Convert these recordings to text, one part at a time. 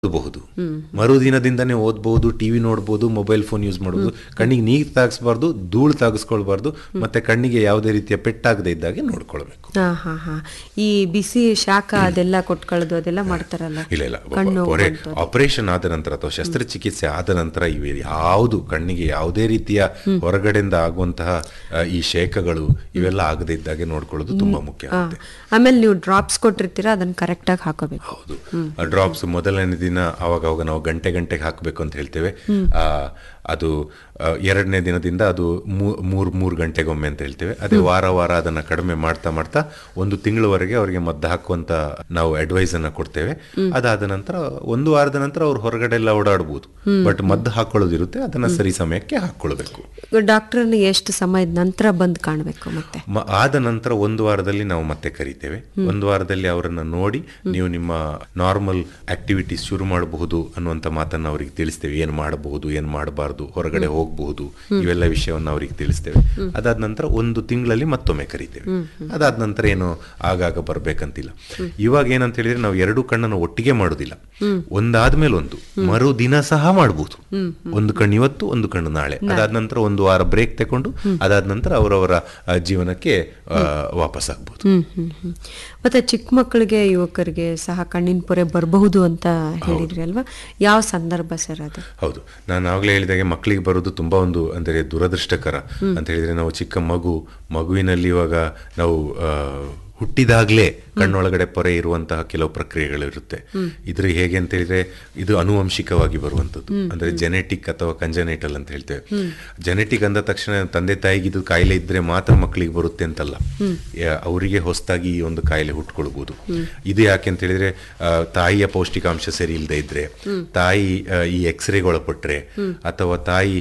ಓದಬಹುದು ಮರುದಿನದಿಂದನೇ ಓದಬಹುದು ಟಿವಿ ನೋಡಬಹುದು ಮೊಬೈಲ್ ಫೋನ್ ಯೂಸ್ ಮಾಡಬಹುದು ಕಣ್ಣಿಗೆ ನೀರು ತಾಗಿಸ್ಬಾರ್ದು ಧೂಳು ತಾಗಿಸ್ಕೊಳ್ಬಾರ್ದು ಮತ್ತೆ ಕಣ್ಣಿಗೆ ಯಾವುದೇ ರೀತಿಯ ಪೆಟ್ಟಾಗದೇ ಇದ್ದಾಗೆ ನೋಡ್ಕೊಳ್ಬೇಕು ಹಾ ಹಾ ಹಾ ಈ ಬಿಸಿ ಶಾಖ ಅದೆಲ್ಲ ಕೊಟ್ಕೊಳ್ಳೋದು ಅದೆಲ್ಲ ಮಾಡ್ತಾರಲ್ಲ ಇಲ್ಲ ಇಲ್ಲ ಕಣ್ಣು ಪೊರೆ ಬಂತು. ಆಪರೇಷನ್ ಆದ ನಂತರ ಅಥವಾ ಶಸ್ತ್ರಚಿಕಿತ್ಸೆ ಆದ ನಂತರ ಇವೆ ಯಾವುದು ಕಣ್ಣಿಗೆ ಯಾವುದೇ ರೀತಿಯ ಹೊರಗಡೆಯಿಂದ ಆಗುವಂತಹ ಆ, ಈ ಶೇಕಗಳು ಇವೆಲ್ಲ ಆಗದೇ ಇದ್ದಾಗೆ ನೋಡ್ಕೊಳ್ಳೋದು ತುಂಬಾ ಮುಖ್ಯ ಹಾ. ಆಗುತ್ತೆ ಆಮೇಲೆ ನೀವು ಡ್ರಾಪ್ಸ್ ಕೊಟ್ಟಿರ್ತೀರಾ ಅದನ್ನ ಕರೆಕ್ಟಾಗಿ ಹಾಕೋಬೇಕು ಹೌದು ಡ್ರಾಪ್ಸ್ ಮೊದಲನೇ ದಿನ ಅವಾಗ ಅವಾಗ ನಾವು ಗಂಟೆ ಗಂಟೆಗೆ ಹಾಕಬೇಕು ಅಂತ ಹೇಳ್ತೇವೆ ಆ, ಅದು ಆ, ಎರಡನೇ ದಿನದಿಂದ ಅದು ಮೂ- ಮೂರ್ ಮೂರು ಗಂಟೆಗೊಮ್ಮೆ ಅಂತ ಹೇಳ್ತೇವೆ ಅದೇ ವಾರ ವಾರ ಅದನ್ನ ಕಡಿಮೆ ಮಾಡ್ತಾ ಮಾಡ್ತಾ ಒಂದು ತಿಂಗಳವರೆಗೆ ಅವರಿಗೆ ಮದ್ದು ಹಾಕುವಂತ ನಾವು ಅಡ್ವೈಸ್ ಅನ್ನ ಕೊಡ್ತೇವೆ ಅದಾದ ನಂತರ ಒಂದು ವಾರದ ನಂತರ ಅವ್ರು ಹೊರಗಡೆ ಎಲ್ಲ ಓಡಾಡಬಹುದು ಬಟ್ ಮದ್ದು ಹಾಕೊಳ್ಳೋದಿರುತ್ತೆ ಅದನ್ನ ಸರಿ ಸಮಯಕ್ಕೆ ಹಾಕೊಳ್ಬೇಕು ಡಾಕ್ಟರ್ನ ಎಷ್ಟು ಸಮಯದ ನಂತರ ಬಂದು ಕಾಣಬೇಕು ಮತ್ತೆ ಮ- ಆದ ನಂತರ ಒಂದು ವಾರದಲ್ಲಿ ನಾವು ಮತ್ತೆ ಕರಿತೇವೆ ಒಂದು ವಾರದಲ್ಲಿ ಅವರನ್ನ ನೋಡಿ ನೀವು ನಿಮ್ಮ ನಾರ್ಮಲ್ ಆಕ್ಟಿವಿಟೀಸ್ ಶುರು ಮಾಡಬಹುದು ಅನ್ನುವಂಥ ಮಾತನ್ನ ಅವರಿಗೆ ತಿಳಿಸ್ತೇವೆ ಏನು ಮಾಡಬಹುದು ಏನು ಮಾಡಬಾರ್ದು ಹೊರಗಡೆ ಹೋಗಬಹುದು ಇವೆಲ್ಲ ವಿಷಯವನ್ನ ಅವರಿಗೆ ತಿಳಿಸ್ತೇವೆ ಅದಾದ ನಂತರ ಒಂದು ತಿಂಗಳಲ್ಲಿ ಮತ್ತೊಮ್ಮೆ ಕರಿತೇವೆ ಅದಾದ ನಂತರ ಏನು ಆಗಾಗ ಬರ್ಬೇಕಂತಿಲ್ಲ ಇವಾಗ ಏನಂತ ಹೇಳಿದ್ರೆ ನಾವು ಎರಡು ಕಣ್ಣನ್ನು ಒಟ್ಟಿಗೆ ಮಾಡುದಿಲ್ಲ ಒಂದಾದ್ಮೇಲೆ ಒಂದು ಮರು ದಿನ ಸಹ ಮಾಡಬಹುದು ಒಂದು ಕಣ್ಣು ಇವತ್ತು ಒಂದು ಕಣ್ಣು ನಾಳೆ ಅದಾದ ನಂತರ ಒಂದು ವಾರ ಬ್ರೇಕ್ ತಗೊಂಡು ಅದಾದ ನಂತರ ಅವರವರ ಆ, ಜೀವನಕ್ಕೆ ಆ, ವಾಪಸ್ ಆಗ್ಬೋದು ಹ್ಮ್ ಹ್ಮ್ ಹ್ಮ್ ಮತ್ತೆ ಚಿಕ್ಕ ಮಕ್ಕಳಿಗೆ ಯುವಕರಿಗೆ ಸಹ ಕಣ್ಣಿನ ಪೊರೆ ಬರಬಹುದು ಅಂತ ಹೇಳಿದ್ರಿ ಅಲ್ವಾ ಯಾವ ಸಂದರ್ಭ ಸರ್ ಅದು ಹೌದು ನಾನು ಆಗ್ಲೇ ಹೇಳಿದಾಗೆ ಮಕ್ಕಳಿಗೆ ಬರೋದು ತುಂಬಾ ಒಂದು ಅಂದರೆ ದುರದೃಷ್ಟಕರ ಅಂತ ಹೇಳಿದ್ರೆ ನಾವು ಚಿಕ್ಕ ಮಗು ಮಗುವಿನಲ್ಲಿ ಇವಾಗ ನಾವು ಆ, ಹುಟ್ಟಿದಾಗ್ಲೇ ಕಣ್ಣೊಳಗಡೆ ಪೊರೆ ಇರುವಂತಹ ಕೆಲವು ಪ್ರಕ್ರಿಯೆಗಳು ಇರುತ್ತೆ ಇದ್ರ ಹೇಗೆ ಅಂತ ಹೇಳಿದ್ರೆ ಇದು ಅನುವಂಶಿಕವಾಗಿ ಬರುವಂತದ್ದು ಅಂದ್ರೆ ಜೆನೆಟಿಕ್ ಅಥವಾ ಕಂಜನೆಟಲ್ ಅಂತ ಹೇಳ್ತೇವೆ ಜೆನೆಟಿಕ್ ಅಂದ ತಕ್ಷಣ ತಂದೆ ತಾಯಿಗೆ ಇದು ಕಾಯಿಲೆ ಇದ್ರೆ ಮಾತ್ರ ಮಕ್ಕಳಿಗೆ ಬರುತ್ತೆ ಅಂತಲ್ಲ ಯಾ- ಅವರಿಗೆ ಹೊಸದಾಗಿ ಈ ಒಂದು ಕಾಯಿಲೆ ಹುಟ್ಕೊಳ್ಬಹುದು ಇದು ಯಾಕೆ ಅಂತ ಹೇಳಿದ್ರೆ ಆ, ತಾಯಿಯ ಪೌಷ್ಟಿಕಾಂಶ ಸರಿ ಇಲ್ಲದೆ ಇದ್ರೆ ತಾಯಿ ಆ, ಈ ಎಕ್ಸ್ರೇಗೆ ಒಳಪಟ್ರೆ ಅಥವಾ ತಾಯಿ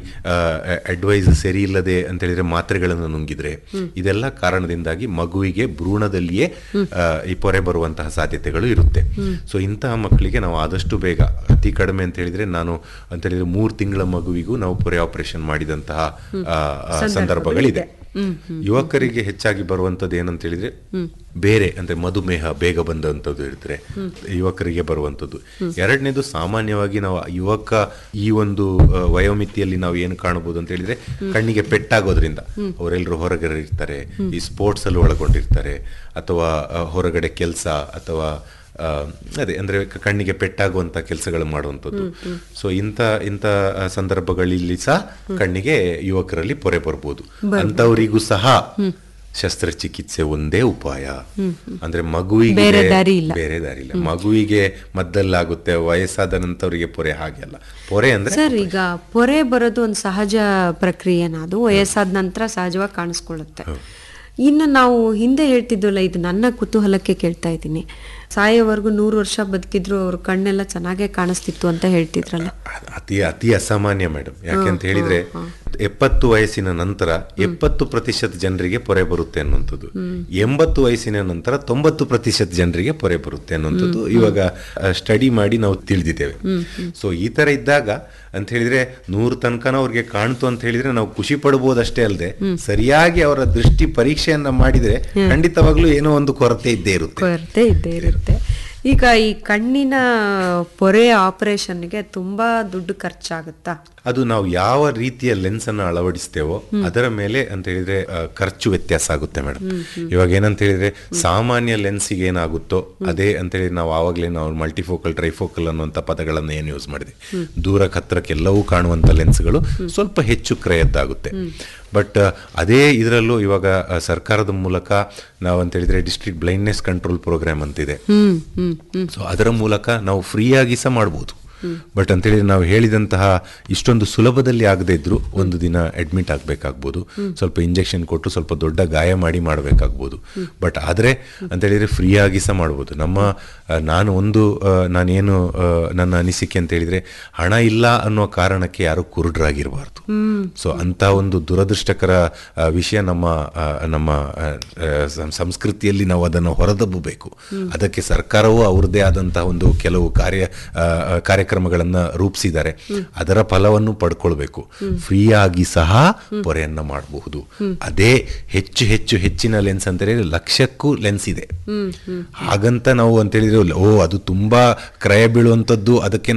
ಅಡ್ವೈಸ್ ಸರಿ ಇಲ್ಲದೆ ಅಂತ ಹೇಳಿದ್ರೆ ಮಾತ್ರೆಗಳನ್ನು ನುಂಗಿದ್ರೆ ಇದೆಲ್ಲ ಕಾರಣದಿಂದಾಗಿ ಮಗುವಿಗೆ ಭ್ರೂಣದಲ್ಲಿಯೇ ಆ, ಈ ಪೊರೆ ಬರುವಂತಹ ಸಾಧ್ಯತೆಗಳು ಇರುತ್ತೆ ಸೊ ಇಂತಹ ಮಕ್ಕಳಿಗೆ ನಾವು ಆದಷ್ಟು ಬೇಗ ಅತಿ ಕಡಿಮೆ ಅಂತ ಹೇಳಿದ್ರೆ ನಾನು ಅಂತ ಹೇಳಿದ್ರೆ ಮೂರು ತಿಂಗಳ ಮಗುವಿಗೂ ನಾವು ಪೊರೆ ಆಪರೇಷನ್ ಮಾಡಿದಂತಹ ಆ, ಆ, ಸಂದರ್ಭಗಳಿದೆ ಯುವಕರಿಗೆ ಹೆಚ್ಚಾಗಿ ಬರುವಂತದ್ದು ಏನಂತ ಹೇಳಿದ್ರೆ ಬೇರೆ ಅಂದ್ರೆ ಮಧುಮೇಹ ಬೇಗ ಬಂದಂತದ್ದು ಇರ್ತದೆ ಯುವಕರಿಗೆ ಬರುವಂತದ್ದು ಎರಡನೇದು ಸಾಮಾನ್ಯವಾಗಿ ನಾವು ಯುವಕ ಈ ಒಂದು ಆ, ವಯೋಮಿತಿಯಲ್ಲಿ ನಾವು ಏನು ಕಾಣಬಹುದು ಅಂತ ಹೇಳಿದ್ರೆ ಕಣ್ಣಿಗೆ ಪೆಟ್ಟಾಗೋದ್ರಿಂದ ಅವರೆಲ್ಲರೂ ಹೊರಗಡೆ ಇರ್ತಾರೆ ಈ ಸ್ಪೋರ್ಟ್ಸ್ ಅಲ್ಲಿ ಒಳಗೊಂಡಿರ್ತಾರೆ ಅಥವಾ ಆ, ಹೊರಗಡೆ ಕೆಲಸ ಅಥವಾ ಆ, ಅದೇ ಅಂದ್ರೆ ಕ- ಕಣ್ಣಿಗೆ ಪೆಟ್ಟಾಗುವಂತ ಕೆಲಸಗಳು ಮಾಡುವಂಥದ್ದು ಸೊ ಇಂಥ ಇಂಥ ಆ, ಸಂದರ್ಭಗಳಲ್ಲಿ ಸಹ ಕಣ್ಣಿಗೆ ಯುವಕರಲ್ಲಿ ಪೊರೆ ಬರ್ಬೋದು ಅಂತವರಿಗೂ ಸಹ ಶಸ್ತ್ರಚಿಕಿತ್ಸೆ ಒಂದೇ ಉಪಾಯ ಅಂದ್ರೆ ಮಗುವಿಗೆ ಬೇರೆ ದಾರಿ ಇಲ್ಲ. ಬೇರೆ ದಾರಿ ಇಲ್ಲ ಮಗುವಿಗೆ ಮದ್ದಲ್ಲಾಗುತ್ತೆ ವಯಸ್ಸಾದ ನಂತವರಿಗೆ ಪೊರೆ ಹಾಗೆ ಅಲ್ಲ ಪೊರೆ ಅಂದ್ರೆ ಸರ್ ಈಗ ಪೊರೆ ಬರೋದು ಒಂದು ಸಹಜ ಪ್ರಕ್ರಿಯೆನ ಅದು ವಯಸ್ಸಾದ ನಂತರ ಸಹಜವಾಗಿ ಕಾಣಿಸ್ಕೊಳ್ಳುತ್ತೆ ಇನ್ನು ನಾವು ಹಿಂದೆ ಹೇಳ್ತಿದ್ವಲ್ಲ ಇದು ನನ್ನ ಕುತೂಹಲಕ್ಕೆ ಕೇಳ್ತಾ ಇದ್ದೀನಿ ಸಾಯೋವರೆಗೂ ನೂರು ವರ್ಷ ಬದುಕಿದ್ರು ಅವ್ರ ಕಣ್ಣೆಲ್ಲ ಚೆನ್ನಾಗೇ ಕಾಣಿಸ್ತಿತ್ತು ಅಂತ ಹೇಳ್ತಿದ್ರಲ್ಲ ಅ- ಅತಿ ಅತಿ ಅಸಾಮಾನ್ಯ ಮೇಡಮ್ ಯಾಕೆಂತ ಹೇಳಿದ್ರೆ ಎಪ್ಪತ್ತು ವಯಸ್ಸಿನ ನಂತರ ಎಪ್ಪತ್ತು ಪ್ರತಿಶತ ಜನರಿಗೆ ಪೊರೆ ಬರುತ್ತೆ ಅನ್ನುವಂಥದ್ದು ಎಂಬತ್ತು ವಯಸ್ಸಿನ ನಂತರ ತೊಂಬತ್ತು ಪ್ರತಿಶತ ಜನರಿಗೆ ಪೊರೆ ಬರುತ್ತೆ ಅನ್ನುವಂಥದ್ದು ಇವಾಗ ಸ್ಟಡಿ ಮಾಡಿ ನಾವು ತಿಳಿದಿದ್ದೇವೆ ಸೊ ಈ ತರ ಇದ್ದಾಗ ಅಂತ ಹೇಳಿದ್ರೆ ನೂರು ತನಕನ ಅವ್ರಿಗೆ ಕಾಣ್ತು ಅಂತ ಹೇಳಿದ್ರೆ ನಾವು ಖುಷಿ ಪಡಬಹುದಷ್ಟೇ ಅಲ್ಲದೆ ಸರಿಯಾಗಿ ಅವರ ದೃಷ್ಟಿ ಪರೀಕ್ಷೆಯನ್ನ ಮಾಡಿದ್ರೆ ಖಂಡಿತವಾಗ್ಲೂ ಏನೋ ಒಂದು ಕೊರತೆ ಇದ್ದೇ ಇರುತ್ತೆ ಕೊರತೆ ಇದ್ದೇ ಇರುತ್ತೆ ಈಗ ಈ ಕಣ್ಣಿನ ಪೊರೆ ಆಪರೇಷನ್ಗೆ ತುಂಬಾ ದುಡ್ಡು ಖರ್ಚಾಗುತ್ತಾ ಅದು ನಾವು ಯಾವ ರೀತಿಯ ಲೆನ್ಸ್ ಅನ್ನ ಅಳವಡಿಸ್ತೇವೋ ಅದರ ಮೇಲೆ ಅಂತ ಹೇಳಿದ್ರೆ ಆ, ಖರ್ಚು ವ್ಯತ್ಯಾಸ ಆಗುತ್ತೆ ಮೇಡಮ್ ಇವಾಗ ಏನಂತ ಹೇಳಿದ್ರೆ ಸಾಮಾನ್ಯ ಲೆನ್ಸಿಗೆ ಏನಾಗುತ್ತೋ ಅದೇ ಅಂತ ಹೇಳಿ ನಾವು ಆವಾಗಲೇ ನಾವು ಮಲ್ಟಿಫೋಕಲ್ ಟ್ರೈಫೋಕಲ್ ಅನ್ನುವಂಥ ಪದಗಳನ್ನು ಏನು ಯೂಸ್ ಮಾಡಿದೆ ದೂರಕ್ಕೆ ಹತ್ರಕ್ಕೆ ಎಲ್ಲವೂ ಕಾಣುವಂಥ ಲೆನ್ಸ್ಗಳು ಸ್ವಲ್ಪ ಹೆಚ್ಚು ಕ್ರಯದ್ದಾಗುತ್ತೆ ಬಟ್ ಅದೇ ಇದರಲ್ಲೂ ಇವಾಗ ಆ, ಸರ್ಕಾರದ ಮೂಲಕ ನಾವು ಅಂತ ಹೇಳಿದ್ರೆ ಡಿಸ್ಟ್ರಿಕ್ಟ್ ಬ್ಲೈಂಡ್ನೆಸ್ ಕಂಟ್ರೋಲ್ ಪ್ರೋಗ್ರಾಮ್ ಅಂತಿದೆ ಹ್ಮ್ ಹ್ಮ್ ಹ್ಮ್ ಸೊ ಅದರ ಮೂಲಕ ನಾವು ಫ್ರೀಯಾಗಿ ಸಹ ಮಾಡ್ಬೋದು ಬಟ್ ಅಂತೇಳಿ ನಾವು ಹೇಳಿದಂತಹ ಇಷ್ಟೊಂದು ಸುಲಭದಲ್ಲಿ ಆಗದೇ ಇದ್ರು ಒಂದು ದಿನ ಅಡ್ಮಿಟ್ ಆಗಬೇಕಾಗ್ಬೋದು ಸ್ವಲ್ಪ ಇಂಜೆಕ್ಷನ್ ಕೊಟ್ಟು ಸ್ವಲ್ಪ ದೊಡ್ಡ ಗಾಯ ಮಾಡಿ ಮಾಡಬೇಕಾಗ್ಬೋದು ಬಟ್ ಆದರೆ ಅಂತ ಹೇಳಿದ್ರೆ ಫ್ರೀಯಾಗಿ ಸಹ ಮಾಡ್ಬೋದು ನಮ್ಮ ಆ, ನಾನು ಒಂದು ಆ, ನಾನೇನು ಆ, ನನ್ನ ಅನಿಸಿಕೆ ಅಂತ ಹೇಳಿದ್ರೆ ಹಣ ಇಲ್ಲ ಅನ್ನೋ ಕಾರಣಕ್ಕೆ ಯಾರು ಕುರುಡ್ರಾಗಿರಬಾರ್ದು ಸೊ ಅಂತ ಒಂದು ದುರದೃಷ್ಟಕರ ಆ, ವಿಷಯ ನಮ್ಮ ಆ, ನಮ್ಮ ಆ, ಆ, ಸಂ- ಸಂಸ್ಕೃತಿಯಲ್ಲಿ ನಾವು ಅದನ್ನು ಹೊರದಬ್ಬಬೇಕು ಅದಕ್ಕೆ ಸರ್ಕಾರವೂ ಅವ್ರದ್ದೇ ಆದಂತಹ ಒಂದು ಕೆಲವು ಕಾರ್ಯ ಆ, ಆ, ಕಾರ್ಯಕ್ರಮಗಳನ್ನ ರೂಪಿಸಿದ್ದಾರೆ ಅದರ ಫಲವನ್ನು ಪಡ್ಕೊಳ್ಬೇಕು ಫ್ರೀಯಾಗಿ ಸಹ ಪೊರೆಯನ್ನ ಮಾಡಬಹುದು ಅದೇ ಹೆಚ್ಚು ಹೆಚ್ಚು ಹೆಚ್ಚಿನ ಲೆನ್ಸ್ ಅಂತ ಹೇಳಿದ್ರೆ ಲಕ್ಷಕ್ಕೂ ಲೆನ್ಸ್ ಇದೆ ಹಾಗಂತ ನಾವು ಅಂತ ಹೇಳಿದ್ರೆ ಓ ಅದು ತುಂಬಾ ಕ್ರಯ ಬೀಳುವಂತದ್ದು ಅದಕ್ಕೆ